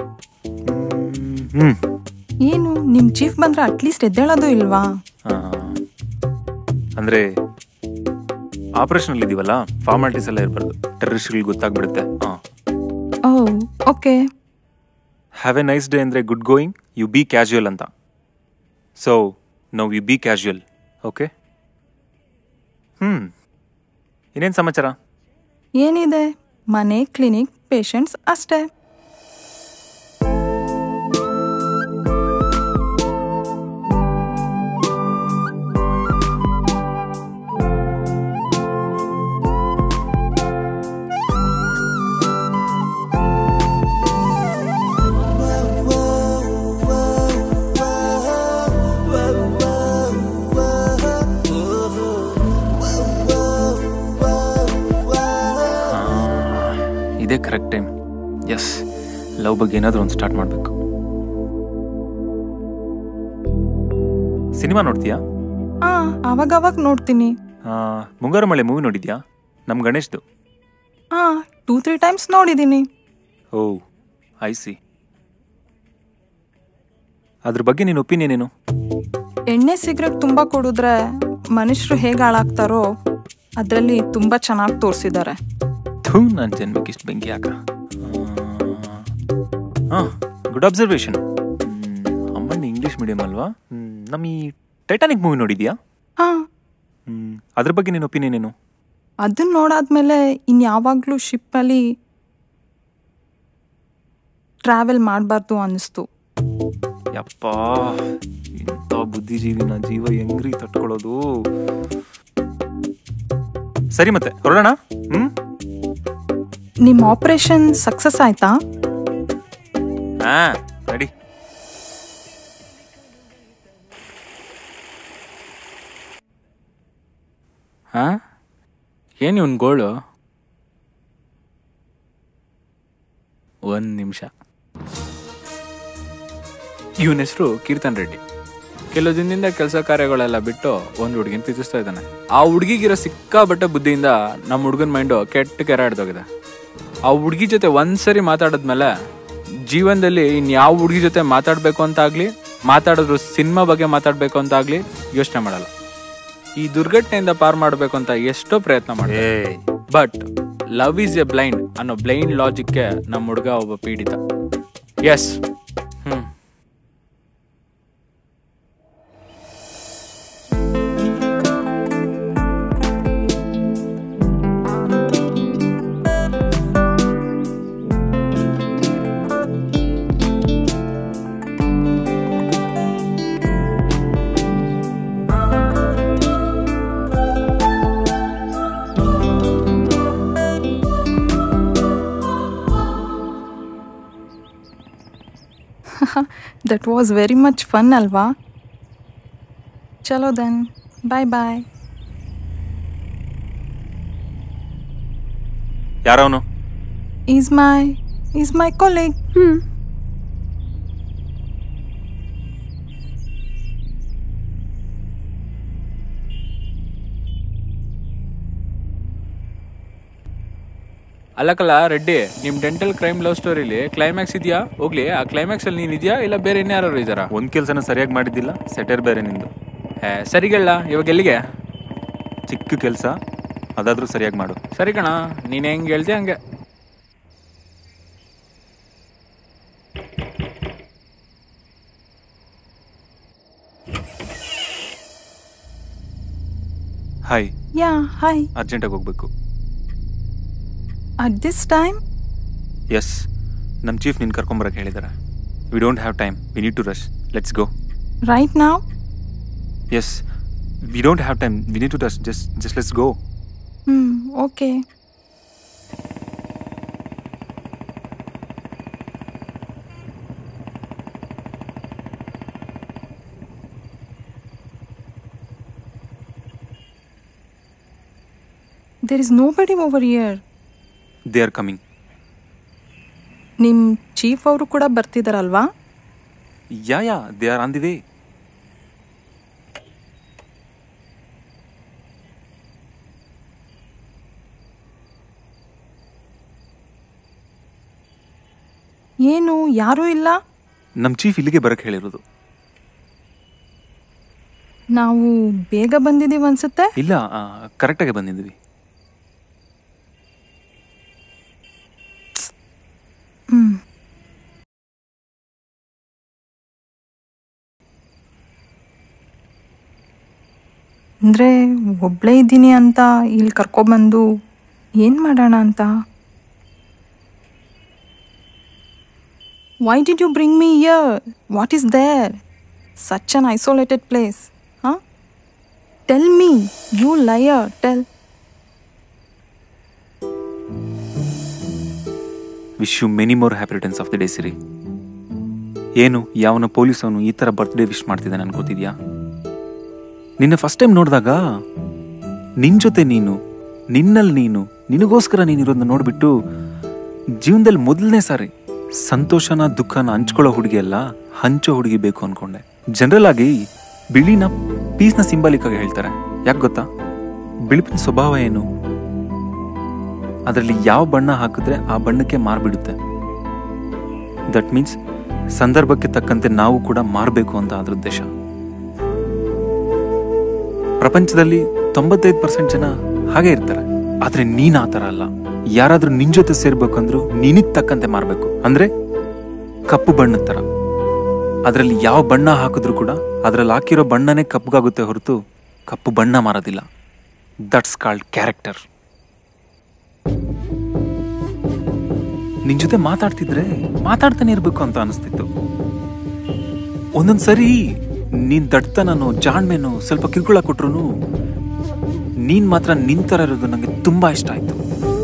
ಹ್ಮ್ ಏನು ನಿಮ್ಮ ಚೀಫ್ ಬಂದ್ರೆ ಅಟ್ಲೀಸ್ಟ್ ಎದ್ದೇಳೋದು ಇಲ್ವಾ ಆ, ಅಂದ್ರೆ ಆಪರೇಷನ್ ಇದೀವಲ್ಲ ಫಾರ್ಮಾಲಿಟೀಸ್ ಎಲ್ಲ ಇರಬಾರ್ದು ಟೆರರಿಸ್ಟ್ಗಳಿಗೆ ಗೊತ್ತಾಗ್ಬಿಡುತ್ತೆ ಹಾ oh okay have a nice day ಅಂದರೆ good going you be casual ಅಂತ so no you be casual okay ಹ್ಞೂ ಇನ್ನೇನು ಸಮಾಚಾರ ಏನಿದೆ ಮನೆ ಕ್ಲಿನಿಕ್ ಪೇಷಂಟ್ಸ್ ಅಷ್ಟೇ ಇದೇ ಕರೆಕ್ಟ್ ಟೈಮ್ ಎಸ್ ಲವ್ ಬಗ್ಗೆ ಏನಾದರೂ ಒಂದು ಸ್ಟಾರ್ಟ್ ಮಾಡಬೇಕು ಸಿನಿಮಾ ನೋಡ್ತೀಯಾ ಹಾ ಅವಾಗ ಅವಾಗ ನೋಡ್ತೀನಿ ಆ, ಮುಂಗಾರು ಮಳೆ ಮೂವಿ ನೋಡಿದ್ಯಾ ನಮ್ಮ ಗಣೇಶ್ದು ಹಾ ಟೂ ತ್ರೀ ಟೈಮ್ಸ್ ನೋಡಿದ್ದೀನಿ ಓ ಐ ಸಿ ಅದ್ರ ಬಗ್ಗೆ ನಿನ್ನ ಒಪಿನಿಯನ್ ಏನು ಎಣ್ಣೆ ಸಿಗರೆಟ್ ತುಂಬ ಕುಡಿದ್ರೆ ಮನುಷ್ಯರು ಹೇಗೆ ಹಾಳಾಗ್ತಾರೋ ಅದರಲ್ಲಿ ತುಂಬ ಚೆನ್ನಾಗಿ ತೋರಿಸಿದ್ದಾರೆ ಥೂ ನನ್ನ ಜನ್ಮಕ್ಕೆ ಇಷ್ಟು ಬೆಂಕಿ ಯಾಕ ಹಾಂ ಗುಡ್ ಅಬ್ಸರ್ವೇಷನ್ ಅಮ್ಮಣ್ಣ ಇಂಗ್ಲೀಷ್ ಮೀಡಿಯಂ ಅಲ್ವಾ ಹ್ಮ್, ನಮ್ಮ ಈ ಟೈಟಾನಿಕ್ ಮೂವಿ ನೋಡಿದ್ಯಾ ಹಾ ಹ್ಮ್, ಅದ್ರ ಬಗ್ಗೆ ನಿನ್ನ ಒಪಿನಿಯನ್ ಏನು ಅದನ್ನ ನೋಡಾದ್ಮೇಲೆ ಇನ್ಯಾವಾಗಲೂ ಶಿಪ್ಪಲ್ಲಿ ಟ್ರಾವೆಲ್ ಮಾಡಬಾರ್ದು ಅನ್ನಿಸ್ತು ಯಪ್ಪ ಇಂಥ ಬುದ್ಧಿಜೀವಿನ ಜೀವ ಹೆಂಗ್ರಿ ತಟ್ಕೊಳ್ಳೋದು ಸರಿ ಮತ್ತೆ ಹೊರಡೋಣ ಹ್ಮ್ ನಿಮ್ಮ ಆಪರೇಷನ್ ಸಕ್ಸಸ್ ಆಯ್ತಾ ಹಾ ರೆಡಿ ಹಾ ಏನು ಇವನ್ ಗೋಳು ಒಂದು ನಿಮಿಷ ಇವನ ಹೆಸರು ಕೀರ್ತನ್ ರೆಡ್ಡಿ ಕೆಲವು ದಿನದಿಂದ ಕೆಲಸ ಕಾರ್ಯಗಳೆಲ್ಲ ಬಿಟ್ಟು ಒಂದು ಹುಡುಗಿನ ಪ್ರೀತಿಸ್ತಾ ಇದ್ದಾನೆ ಆ ಹುಡುಗಿಗಿರೋ ಸಿಕ್ಕಾಬಟ್ಟೆ ಬುದ್ಧಿಯಿಂದ ನಮ್ಮ ಹುಡುಗನ ಮೈಂಡು ಕೆಟ್ಟ ಕೆರೆ ಹಿಡ್ದೋಗಿದೆ ಆ ಹುಡುಗಿ ಜೊತೆ ಒಂದ್ಸರಿ ಮಾತಾಡಿದ್ಮೇಲೆ ಜೀವನದಲ್ಲಿ ಇನ್ಯಾವ ಹುಡುಗಿ ಜೊತೆ ಮಾತಾಡಬೇಕು ಅಂತ ಆಗ್ಲಿ ಮಾತಾಡಿದ್ರು ಸಿನಿಮಾ ಬಗ್ಗೆ ಮಾತಾಡಬೇಕು ಅಂತ ಆಗ್ಲಿ ಯೋಚನೆ ಮಾಡಲ್ಲ ಈ ದುರ್ಘಟನೆಯಿಂದ ಪಾರ್ ಮಾಡಬೇಕು ಅಂತ ಎಷ್ಟೋ ಪ್ರಯತ್ನ ಮಾಡಿದೆ ಏಯ್ but love is a blind ಅನ್ನೋ ಬ್ಲೈಂಡ್ ಲಾಜಿಕ್ಗೆ ನಮ್ಮ ಹುಡುಗ ಒಬ್ಬ ಪೀಡಿತ ಎಸ್ ಹ್ಮ್ that was very much fun ಅಲ್ವಾ ಚಲೋ ದೆನ್ ಬಾಯ್ ಬಾಯ್ ಯಾರವನು is my is my colleague ಅಲ್ಲಕಲ್ಲ ರೆಡ್ಡಿ ನಿಮ್ ಡೆಂಟಲ್ ಕ್ರೈಮ್ ಲವ್ ಸ್ಟೋರಿಲಿ ಕ್ಲೈಮ್ಯಾಕ್ಸ್ ಇದೆಯಾ ಹೋಗ್ಲಿ ಆ ಕ್ಲೈಮ್ಯಾಕ್ಸ್ ಅಲ್ಲಿ ನೀನ್ ಇದೆಯಾ ಇಲ್ಲ ಬೇರೆ ಇನ್ಯಾರು ಇದಾರಾ ಒಂದ್ ಕೆಲ್ಸನ ಸರಿಯಾಗಿ ಮಾಡಿದ್ದಿಲ್ಲ ಸೆಟರ್ ಬೇರೆ ನಿಂದು ಏ ಸರಿಗಲ್ಲ ಇವಾಗ ಎಲ್ಲಿಗೆ ಚಿಕ್ಕ ಕೆಲಸ ಅದಾದ್ರೂ ಸರಿಯಾಗಿ ಮಾಡು ಸರಿ ಕಣ ನೀನ್ ಹೆಂಗ್ ಹೇಳ್ತೀಯ ಹಂಗೆ ಹಾಯ್ ಯಾ ಹಾಯ್ ಅರ್ಜೆಂಟಾಗಿ ಹೋಗ್ಬೇಕು ಅಟ್ ದಿಸ್ ಟೈಮ್ ಎಸ್ ನಮ್ಮ ಚೀಫ್ ನಿನ್ ಕರ್ಕೊಂಬರಕ್ಕೆ ಹೇಳಿದ್ದಾರೆ we don't have time we need to rush let's go right ನಾವ್ yes we don't have time we need to rush just just let's go ಹ್ಮ್ okay there is nobody over here they are coming ನಿಮ್ಮ chief ಅವರು ಕೂಡ ಬರ್ತಿದಾರಲ್ವಾ ya ya they are on the way ಏನು ಯಾರೂ ಇಲ್ಲ ನಮ್ಮ chief ಇಲ್ಲಿಗೆ ಬರಕ್ಕೆ ಹೇಳಿರೋದು ನಾವು ಬೇಗ ಬಂದಿದ್ದೀವಿ ಅನ್ಸುತ್ತೆ ಇಲ್ಲ ಕರೆಕ್ಟಾಗಿ ಬಂದಿದ್ವಿ ಹ್ಮ್ ಅಂದರೆ ಒಬ್ಬಳೇ ಇದ್ದೀನಿ ಅಂತ ಇಲ್ಲಿ ಕರ್ಕೊಬಂದು ಏನು ಮಾಡೋಣ ಅಂತ why did you bring me here what is there such an isolated place ಹಾಂ tell me you liar tell wish you many more happy returns of the day Siri ಏನು ಯಾವನ ಪೊಲೀಸ್ ಅವನು ಈ ಥರ ಬರ್ತ್ಡೇ ವಿಶ್ ಮಾಡ್ತಿದ್ದಾನೆ ಅನ್ಕೋತಿದ್ಯಾ ನಿನ್ನ ಫಸ್ಟ್ ಟೈಮ್ ನೋಡಿದಾಗ ನಿನ್ ಜೊತೆ ನೀನು ನಿನ್ನಲ್ಲಿ ನೀನು ನಿನಗೋಸ್ಕರ ನೀನಿರೋದನ್ನ ನೋಡ್ಬಿಟ್ಟು ಜೀವನದಲ್ಲಿ ಮೊದಲನೇ ಸಾರಿ ಸಂತೋಷನ ದುಃಖನ ಹಂಚ್ಕೊಳ್ಳೋ ಹುಡುಗಿ ಅಲ್ಲ ಹಂಚೋ ಹುಡುಗಿ ಬೇಕು ಅನ್ಕೊಂಡೆ ಜನರಲ್ ಆಗಿ ಬಿಳಿನ ಪೀಸ್ನ ಸಿಂಬಾಲಿಕ್ ಆಗಿ ಹೇಳ್ತಾರೆ ಯಾಕೆ ಗೊತ್ತಾ ಬಿಳುಪಿನ ಸ್ವಭಾವ ಏನು ಅದರಲ್ಲಿ ಯಾವ ಬಣ್ಣ ಹಾಕಿದ್ರೆ ಆ ಬಣ್ಣಕ್ಕೆ ಮಾರ್ಬಿಡುತ್ತೆ ದಟ್ ಮೀನ್ಸ್ ಸಂದರ್ಭಕ್ಕೆ ತಕ್ಕಂತೆ ನಾವು ಕೂಡ ಮಾರಬೇಕು ಅಂತ ಅದ್ರ ಉದ್ದೇಶ ಪ್ರಪಂಚದಲ್ಲಿ ತೊಂಬತ್ತೈದು ಪರ್ಸೆಂಟ್ ಜನ ಹಾಗೆ ಇರ್ತಾರೆ ಆದ್ರೆ ನೀನ್ ಆ ಥರ ಅಲ್ಲ ಯಾರಾದ್ರೂ ನಿನ್ ಜೊತೆ ಸೇರ್ಬೇಕಂದ್ರೂ ನಿನಗ್ ತಕ್ಕಂತೆ ಮಾರ್ಬೇಕು ಅಂದ್ರೆ ಕಪ್ಪು ಬಣ್ಣದ ತರ ಅದರಲ್ಲಿ ಯಾವ ಬಣ್ಣ ಹಾಕಿದ್ರು ಕೂಡ ಅದ್ರಲ್ಲಿ ಹಾಕಿರೋ ಬಣ್ಣನೇ ಕಪ್ಪಗಾಗುತ್ತೆ ಹೊರತು ಕಪ್ಪು ಬಣ್ಣ ಮಾರೋದಿಲ್ಲ ದಟ್ಸ್ ಕಾಲ್ಡ್ ಕ್ಯಾರೆಕ್ಟರ್ ನಿನ್ ಜೊತೆ ಮಾತಾಡ್ತಿದ್ರೆ ಮಾತಾಡ್ತಾನೆ ಇರ್ಬೇಕು ಅಂತ ಅನಿಸ್ತಿತ್ತು ಒಂದೊಂದ್ಸರಿ ನೀನ್ ದಡ್ತನೋ ಜಾಣ್ಮೆನೋ ಸ್ವಲ್ಪ ಕಿರುಕುಳ ಕೊಟ್ರು ನೀನ್ ಮಾತ್ರ ನಿಂತರ ಇರೋದು ನಂಗೆ ತುಂಬಾ ಇಷ್ಟ ಆಯ್ತು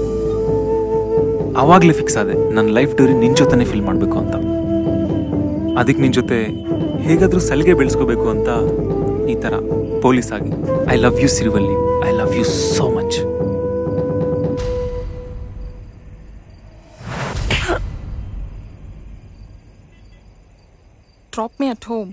ಅವಾಗ್ಲೇ ಫಿಕ್ಸ್ ಆದೆ ನನ್ನ ಲೈಫ್ ಡೋರಿ ನಿನ್ ಜೊತೆನೆ ಫೀಲ್ ಮಾಡ್ಬೇಕು ಅಂತ ಅದಕ್ಕೆ ನಿನ್ ಜೊತೆ ಹೇಗಾದ್ರೂ ಸಲಿಗೆ ಬೆಳೆಸ್ಕೋಬೇಕು ಅಂತ ಈ ತರ ಪೊಲೀಸ್ ಆಗಿ I love you Sirivalli I love you so much Drop me at home.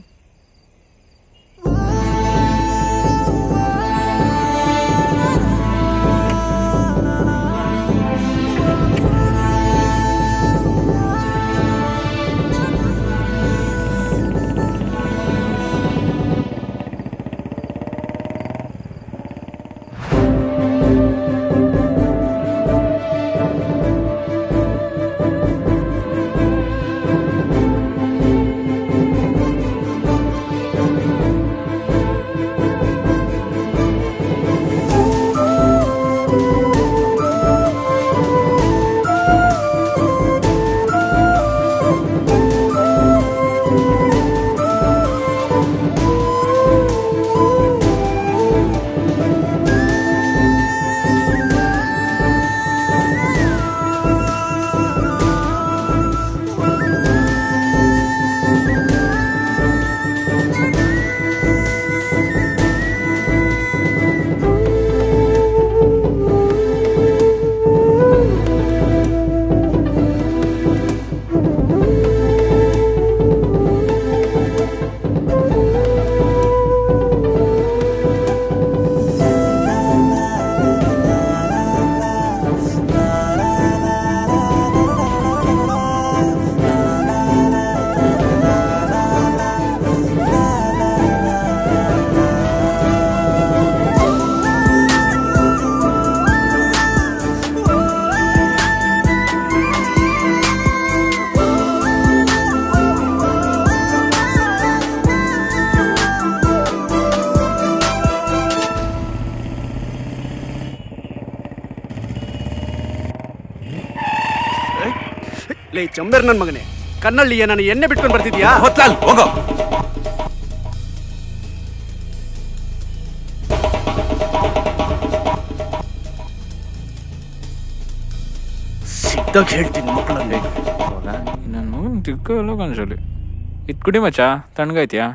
ಲೇ ಚಂಬರ್ ನನ್ ಮಗನೇ ಕನ್ನಳ್ಳಿಯ ನಾನು ಎಣ್ಣೆ ಬಿಟ್ಕೊಂಡು ಬರ್ತಿದ್ಯಾ ಹೊತ್ಲಾಲ್ ಹೋಗೋ ಸಿದ್ಧಾಗಿ ಹೇಳ್ತೀನಿ ಮಕ್ಕಳನ್ನೇ ನನ್ನ ಮಗನ ತಿಕ್ಕ ಎಲ್ಲ ಕನ್ಸಲ್ಲಿ ಇದು ಕುಡಿ ಮಚ್ಚ ತಣ್ಣಗೈತ್ಯಾ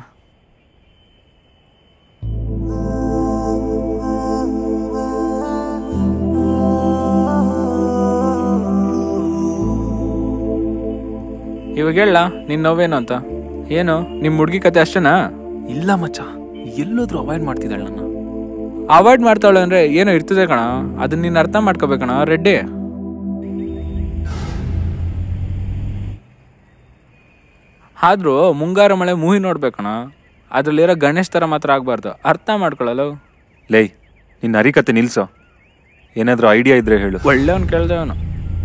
ಇವಾಗ ಹೇಳ ನಿನ್ ನೋವೇನು ಅಂತ ಏನು ನಿಮ್ ಹುಡ್ಗಿ ಕತೆ ಅಷ್ಟೇನಾ ಇಲ್ಲ ಮಚ್ಚ ಎಲ್ಲೋದ್ರೂ ಅವಾಯ್ಡ್ ಮಾಡ್ತಿದ್ದಾಳೆ ನನ್ನ ಅವಾಯ್ಡ್ ಮಾಡ್ತಾಳೆ ಅಂದ್ರೆ ಏನೋ ಇರ್ತದೆ ಕಣ ಅದನ್ನ ನೀನ್ ಅರ್ಥ ಮಾಡ್ಕೋಬೇಕಣ ರೆಡ್ಡಿ ಆದ್ರೂ ಮುಂಗಾರು ಮಳೆ ಮೂವಿ ನೋಡ್ಬೇಕಣ ಅದ್ರಲ್ಲಿರೋ ಗಣೇಶ್ ತರ ಮಾತ್ರ ಆಗ್ಬಾರ್ದು ಅರ್ಥ ಮಾಡ್ಕೊಳ್ಳಲ್ಲ ಲೈ ನಿನ್ನ ಅರಿಕತೆ ನಿಲ್ಸೋ ಏನಾದ್ರೂ ಐಡಿಯಾ ಇದ್ರೆ ಹೇಳು ಒಳ್ಳೆಯವನ್ ಕೇಳ್ದೆ ಅವನು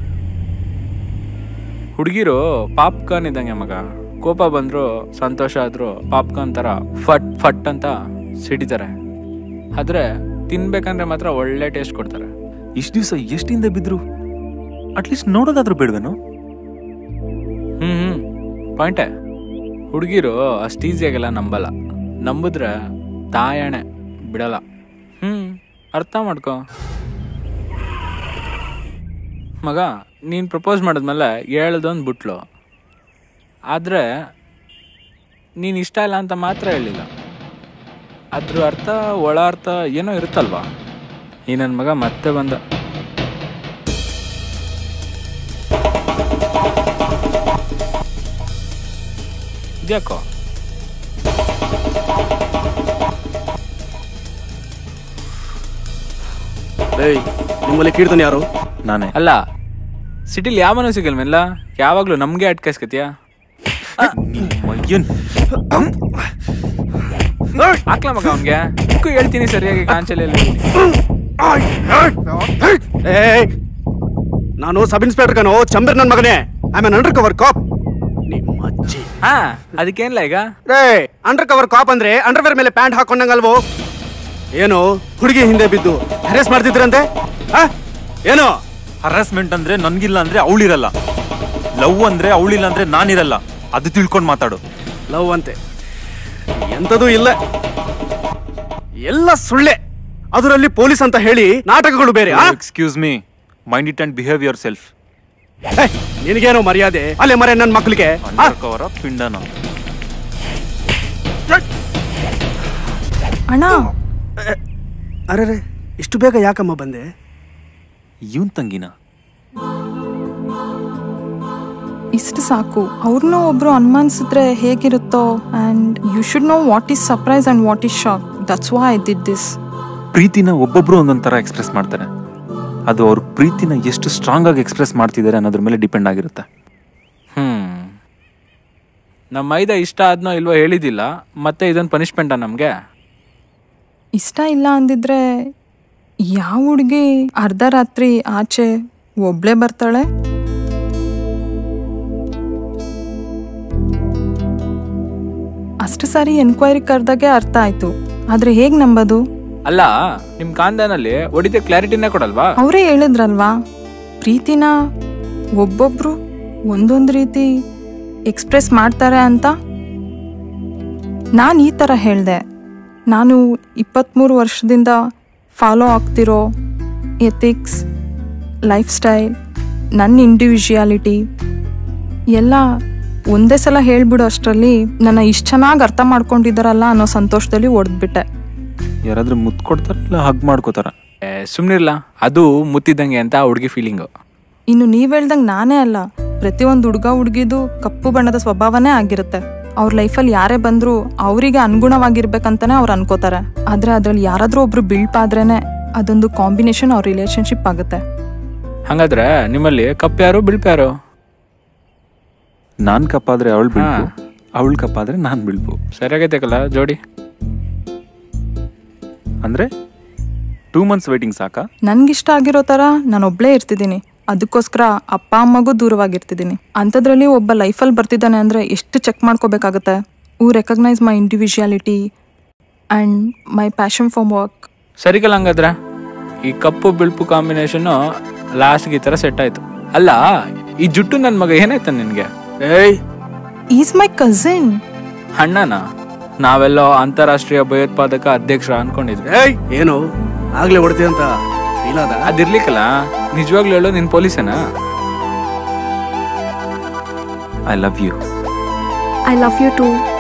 ಹುಡುಗಿರು ಪಾಪ್ಕಾರ್ನ್ ಇದ್ದಂಗೆ ಮಗ ಕೋಪ ಬಂದ್ರು ಸಂತೋಷ ಆದ್ರು ಪಾಪ್ಕಾರ್ನ್ ತರ ಫಟ್ ಫಟ್ ಅಂತ ಸಿಡಿತಾರೆ ಆದ್ರೆ ತಿನ್ಬೇಕಂದ್ರೆ ಮಾತ್ರ ಒಳ್ಳೆ ಟೇಸ್ಟ್ ಕೊಡ್ತಾರೆ ಇಷ್ಟು ದಿವಸ ಎಷ್ಟಿಂದ ಬಿದ್ರು ಅಟ್ಲೀಸ್ಟ್ ನೋಡೋದಾದ್ರೂ ಬೇಡವೇನು ಹ್ಮ್ ಹ್ಮ್ ಪಾಯಿಂಟೆ ಹುಡುಗಿರು ಅಷ್ಟು ಈಸಿಯಾಗೆಲ್ಲ ನಂಬಲ್ಲ ನಂಬಿದ್ರೆ ತಾಯಣೆ ಬಿಡಲ್ಲ ಹ್ಮ್ ಅರ್ಥ ಮಾಡ್ಕೊ ಮಗ ನೀನು ಪ್ರಪೋಸ್ ಮಾಡಿದ್ಮೇಲೆ ಹೇಳ್ದೊಂದು ಬಿಟ್ಲು ಆದರೆ ನೀನು ಇಷ್ಟ ಇಲ್ಲ ಅಂತ ಮಾತ್ರ ಹೇಳಿಲ್ಲ ಅದ್ರ ಅರ್ಥ ಒಳ ಅರ್ಥ ಏನೋ ಇರುತ್ತಲ್ವಾ ಈ ನನ್ನ ಮಗ ಮತ್ತೆ ಬಂದ ಇದ್ಯಾಕೋ ಏಯ್ ನಿಮ್ಮಲ್ಲಿ ಕೀರ್ತನೆ ಯಾರು ನಾನೇ ಅಲ್ಲ ಸಿಟಿಲಿ ಯಾವನೂ ಸಿಗಲ್ಮೆಲ್ಲ ಯಾವಾಗಲೂ ನಮಗೆ ಅಟ್ಕಾಯಿಸ್ಕತಿಯಾ ಮಯ್ಯನ್ ಹಾಕ್ಲ ಮಗ ಅವನ್ಗೆ ಇದಕ್ಕೂ ಹೇಳ್ತೀನಿ ಸರಿಯಾಗಿ ಕಾಂಚಲಿಯಲ್ಲಿ ಏಯ್ ನಾನು ಸಬ್ ಇನ್ಸ್ಪೆಕ್ಟರ್ ಕಣೋ ಚಂಬರ್ ನನ್ ಮಗನೇ I an undercover cop ನಿಮ್ಮ ಅಜ್ಜಿ ಹಾ ಅದಕ್ಕೇನ್ಲ ಈಗ ರೇ ಅಂಡರ್ ಕವರ್ ಕಾಪ್ ಅಂದ್ರೆ ಅಂಡರ್ವೇರ್ ಮೇಲೆ ಪ್ಯಾಂಟ್ ಹಾಕೊಂಡಂಗಲ್ವೋ ಏನು ಹುಡುಗಿ ಹಿಂದೆ ಬಿದ್ದು ಹೆರೆಸ್ ಮಾಡ್ತಿದ್ರಂತೆ ಆ? ಏನು ಹರಾಸ್ಮೆಂಟ್ ಅಂದ್ರೆ ನನ್ಗಿಲ್ಲ ಅಂದ್ರೆ ಅವಳಿರಲ್ಲ ಲವ್ ಅಂದ್ರೆ ಅವಳಿಲ್ಲ ಅಂದ್ರೆ ನಾನಿರಲ್ಲ ಅದು ತಿಳ್ಕೊಂಡು ಮಾತಾಡು ಲವ್ ಅಂತೆ ಎಂತದೂ ಇಲ್ಲ ಎಲ್ಲ ಸುಳ್ಳೆ ಅದರಲ್ಲಿ ಪೊಲೀಸ್ ಅಂತ ಹೇಳಿ ನಾಟಕಗಳು ಬೇರೆ ಆ? Excuse me mind it and behave yourself ಏ, ನಿನಗೇನೋ ಮರ್ಯಾದೆ ಅಲ್ಲೇ ಮರೆ ನನ್ನ ಮಕ್ಳಿಗೆ ಆ? ಅಂಡರ್ ಕವರ ಪಿಂಡನ ಅಣ್ಣ ಅರೆ ಇಷ್ಟು ಬೇಗ ಯಾಕಮ್ಮ ಬಂದೆ ಇವನ್ ತಂಗಿನ ಇಷ್ಟು ಸಾಕು ಅವ್ರನ್ನೂ ಒಬ್ರು ಅನುಮಾನಿಸಿದ್ರೆ ಹೇಗಿರುತ್ತೋ and you should know what is surprise and what is shock that's why I did this ಪ್ರೀತಿನ ಒಬ್ಬೊಬ್ರು ಒಂದೊಂದ್ ತರ ಎಕ್ಸ್ಪ್ರೆಸ್ ಮಾಡ್ತಾರೆ ಅದು ಅವ್ರ ಪ್ರೀತಿನ ಎಷ್ಟು ಸ್ಟ್ರಾಂಗ್ ಆಗಿ ಎಕ್ಸ್ಪ್ರೆಸ್ ಮಾಡ್ತಿದ್ದಾರೆ ಅನ್ನೋದ್ರ ಮೇಲೆ ಡಿಪೆಂಡ್ ಆಗಿರುತ್ತೆ ಹ್ಮ್ ನಮ್ಮ ಮೈದ ಇಷ್ಟ ಆದ್ನೋ ಇಲ್ವೋ ಹೇಳಿದಿಲ್ಲ ಮತ್ತೆ ಇದೊಂದು ಪನಿಷ್ಮೆಂಟಾ ನಮಗೆ ಇಷ್ಟ ಇಲ್ಲ ಅಂದಿದ್ರೆ ಯಾವ ಹುಡುಗಿ ಅರ್ಧ ರಾತ್ರಿ ಆಚೆ ಒಬ್ಳೆ ಬರ್ತಾಳೆ ಅಷ್ಟು ಸಾರಿ ಎನ್ಕ್ವೈರಿ ಕರೆದಾಗೆ ಅರ್ಥ ಆಯ್ತು ಆದ್ರೆ ಹೇಗ್ ನಂಬೋದು ಅಲ್ಲ ನಿಮ್ ಕಾಂದಾನಲ್ಲಿ ಹೊಡಿತೆ ಕ್ಲಾರಿಟಿನೇ ಕೊಡಲ್ವಾ ಅವರೇ ಹೇಳಿದ್ರಲ್ವಾ ಪ್ರೀತಿನ ಒಬ್ಬೊಬ್ರು ಒಂದೊಂದು ರೀತಿ ಎಕ್ಸ್ಪ್ರೆಸ್ ಮಾಡ್ತಾರೆ ಅಂತ ನಾನು ಈ ಥರ ಹೇಳಿದೆ ನಾನು ಇಪ್ಪತ್ತ್ಮೂರು ವರ್ಷದಿಂದ ಫಾಲೋ ಆಗ್ತಿರೋ ಎಥಿಕ್ಸ್ ಲೈಫ್ ಸ್ಟೈಲ್ ನನ್ನ ಇಂಡಿವಿಜುವಾಲಿಟಿ ಎಲ್ಲ ಒಂದೇ ಸಲ ಹೇಳ್ಬಿಡೋ ಅಷ್ಟರಲ್ಲಿ ನನ್ನ ಇಷ್ಟು ಚೆನ್ನಾಗಿ ಅರ್ಥ ಮಾಡ್ಕೊಂಡಿದ್ದಾರಲ್ಲ ಅನ್ನೋ ಸಂತೋಷದಲ್ಲಿ ಹೊಡೆದ್ಬಿಟ್ಟೆ ಯಾರಾದ್ರೂ ಮುತ್ ಕೊಡ್ತಾರ ಇಲ್ಲ ಹಗ್ ಮಾಡ್ಕೋತಾರ ಏ, ಸುಮ್ನಿರ್ಲ ಅದು ಮುತ್ತಿದ್ದಂಗೆ ಅಂತ ಹುಡುಗಿ ಫೀಲಿಂಗು ಇನ್ನು ನೀವ್ ಹೇಳ್ದಂಗೆ ನಾನೇ ಅಲ್ಲ ಪ್ರತಿಯೊಂದು ಹುಡುಗ ಹುಡುಗಿದು ಕಪ್ಪು ಬಣ್ಣದ ಸ್ವಭಾವನೇ ಆಗಿರುತ್ತೆ ಅವ್ರ ಲೈಫಲ್ಲಿ ಯಾರೇ ಬಂದ್ರು ಅವರಿಗೆ ಅನುಗುಣವಾಗಿರ್ಬೇಕಂತಾನೆ ಅವ್ರು ಅನ್ಕೋತಾರೆ ಆದ್ರೆ ಅದ್ರಲ್ಲಿ ಯಾರಾದ್ರೂ ಒಬ್ರು ಬೀಳ್ಪಾದ್ರೇನೆ ಅದೊಂದು ಕಾಂಬಿನೇಷನ್ ಅವ್ರ ರಿಲೇಶನ್ಶಿಪ್ ಆಗುತ್ತೆ ಹಂಗಾದ್ರೆ ನಿಮ್ಮಲ್ಲಿ ಕಪ್ ಯಾರು ಬಿಳ್ಪ ಯಾರು ನಾನ್ ಕಪ್ಪಾದ್ರೆ ಅವಳು ಬೀಳ್ಬು ಹಾ. ಅವಳು ಕಪ್ಪಾದ್ರೆ ನಾನ್ ಬೀಳ್ಬು ಸರಿಯಾಗೈತೇಕಲ್ಲ ಜೋಡಿ ಅಂದ್ರೆ ಟೂ ಮಂತ್ಸ್ ವೇಟಿಂಗ್ ಸಾಕಾ ನನ್ಗಿಷ್ಟ ಆಗಿರೋ ಥರ ನಾನು ಒಬ್ಳೇ ಇರ್ತಿದ್ದೀನಿ ಅದಕ್ಕೋಸ್ಕರ ಅಪ್ಪ ಅಮ್ಮಗೂ ದೂರವಾಗಿರ್ತಿದ್ದೀನಿ ಅಂಥದ್ರಲ್ಲಿ ಒಬ್ಬ ಲೈಫಲ್ಲಿ ಬರ್ತಿದ್ದಾನೆ ಅಂದರೆ ಎಷ್ಟು ಚೆಕ್ ಮಾಡ್ಕೋಬೇಕಾಗತ್ತೆ ಊ recognise my individuality and my passion for work ಸರಿಕಲ್ಲ ಹಂಗಾದ್ರೆ ಈ ಕಪ್ಪು ಬಿಳ್ಪು ಕಾಂಬಿನೇಷನ್ ಲಾಸ್ಟ್ಗೆ ಈ ಥರ ಸೆಟ್ ಆಯ್ತು ಅಲ್ಲ ಈ ಜುಟ್ಟು ನನ್ನ ಮಗ ಏನಾಯ್ತ ನಿನ್ಗೆ ಏಯ್ ಈಸ್ ಮೈ ಕಸಿನ್ ಅಣ್ಣನ ನಾವೆಲ್ಲೋ ಅಂತಾರಾಷ್ಟ್ರೀಯ ಭಯೋತ್ಪಾದಕ ಅಧ್ಯಕ್ಷ ಅನ್ಕೊಂಡಿದ್ವಿ ಏಯ್ ಏನು ಆಗ್ಲೇ ಹೊಡ್ತೀಯ ಅಂತ ಫೀಲ್ ಅದ ಅದಿರ್ಲಿಕ್ಕಲ್ಲ ನಿಜವಾಗ್ಲೂ ಹೇಳೋ ನಿನ್ ಪೊಲೀಸೇನಾ I love you I love you too.